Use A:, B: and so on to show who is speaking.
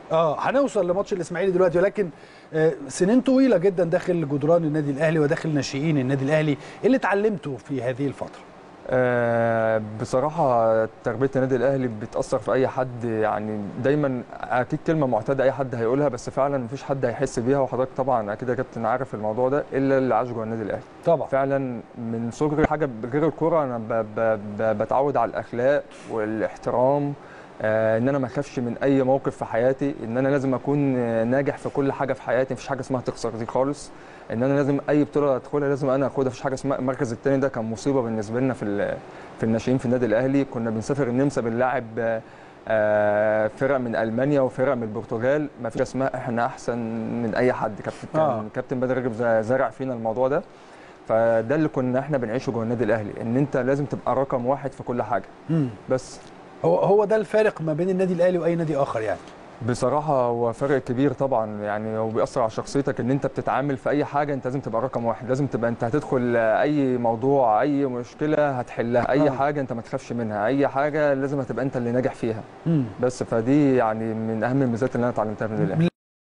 A: اه هنوصل لماتش الاسماعيلي دلوقتي ولكن آه، سنين طويله جدا داخل جدران النادي الاهلي وداخل ناشئين النادي الاهلي ايه اللي اتعلمته في هذه الفتره
B: آه، بصراحة تربية النادي الأهلي بتأثر في أي حد يعني دايما أكيد كلمة معتادة أي حد هيقولها بس فعلا مفيش حد هيحس بيها وحضرتك طبعا أكيد يا كابتن عارف الموضوع ده إلا اللي عاش جوه النادي الأهلي
A: طبعا
B: فعلا من صغري حاجة غير الكرة أنا ب ب ب بتعود على الأخلاق والاحترام آه، ان انا ما اخافش من اي موقف في حياتي ان انا لازم اكون آه، ناجح في كل حاجه في حياتي مفيش حاجه اسمها تخسر دي خالص ان انا لازم اي بطوله ادخلها لازم انا اخدها مفيش حاجه اسمها المركز الثاني ده كان مصيبه بالنسبه لنا في ال- في الناشئين في النادي الاهلي كنا بنسافر النمسا بنلاعب آه، آه، فرق من المانيا وفرق من البرتغال ما فيش اسمها احنا احسن من اي حد كابتن كان
A: آه.
B: كابتن بدر رجب ز- زرع فينا الموضوع ده فده اللي كنا احنا بنعيشه جوه النادي الاهلي ان انت لازم تبقى رقم واحد في كل حاجه
A: مم.
B: بس
A: هو هو ده الفارق ما بين النادي الاهلي واي نادي اخر يعني
B: بصراحة هو فرق كبير طبعا يعني هو بيأثر على شخصيتك ان انت بتتعامل في اي حاجة انت لازم تبقى رقم واحد لازم تبقى انت هتدخل اي موضوع اي مشكلة هتحلها اي
A: آه.
B: حاجة انت ما تخافش منها اي حاجة لازم هتبقى انت اللي ناجح فيها
A: مم.
B: بس فدي يعني من اهم الميزات اللي انا اتعلمتها من الأهلي